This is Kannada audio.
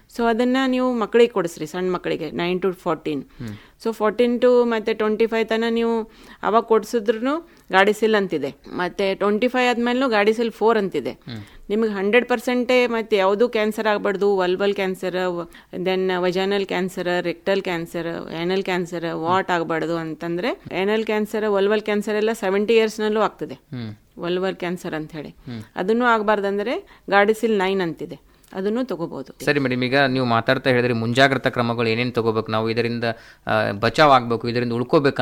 ಸೊ ಅದನ್ನ ನೀವು ಮಕ್ಕಳಿಗೆ ಕೊಡಿಸ್ರಿ ಸಣ್ಣ ಮಕ್ಕಳಿಗೆ nine to fourteen so fourteen to ಮತ್ತೆ ಟ್ವೆಂಟಿ ಫೈವ್ ತನ ನೀವು ಅವಾಗ ಕೊಡ್ಸಿದ್ರು ಗಾಡಿ ಸಿಲ್ ಅಂತಿದೆ ಮತ್ತೆ ಟ್ವೆಂಟಿ ಫೈವ್ ಆದ್ಮೇಲೂ ಗಾಡಿ ಸಿಲ್ ಫೋರ್ ಅಂತಿದೆ ನಿಮಗೆ ಹಂಡ್ರೆಡ್ ಪರ್ಸೆಂಟೇ ಮತ್ತೆ ಯಾವುದು ಕ್ಯಾನ್ಸರ್ ಆಗಬಾರ್ದು vulval cancer then vaginal cancer rectal cancer anal cancer what ಆಗಬಾರ್ದು ಅಂತಂದ್ರೆ ಏನಲ್ ಕ್ಯಾನ್ಸರ್ ವಲ್ವಲ್ ಕ್ಯಾನ್ಸರ್ ಎಲ್ಲ ಸೆವೆಂಟಿ ಇಯರ್ಸ್ನಲ್ಲೂ ಆಗ್ತದೆ ವಲ್ವರ್ ಕ್ಯಾನ್ಸರ್ ಅಂತ ಹೇಳಿ ಅದನ್ನು ಆಗಬಾರ್ದಂದ್ರೆ ಗಾಡಿಸಿಲ್ ನೈನ್ ಅಂತಿದೆ ಅದನ್ನು ತಗೋಬಹುದು ಸರಿ ಮೇಡಮ್ ಈಗ ನೀವು ಮಾತಾಡ್ತಾ ಹೇಳಿದ್ರಿ ಮುಂಜಾಗ್ರತಾ ಕ್ರಮಗಳು ಏನೇನು ತಗೋಬೇಕು ನಾವು ಇದರಿಂದ ಆ, ಬಚಾವ್ ಆಗ್ಬೇಕು ಇದರಿಂದ ಉಳ್ಕೋಬೇಕು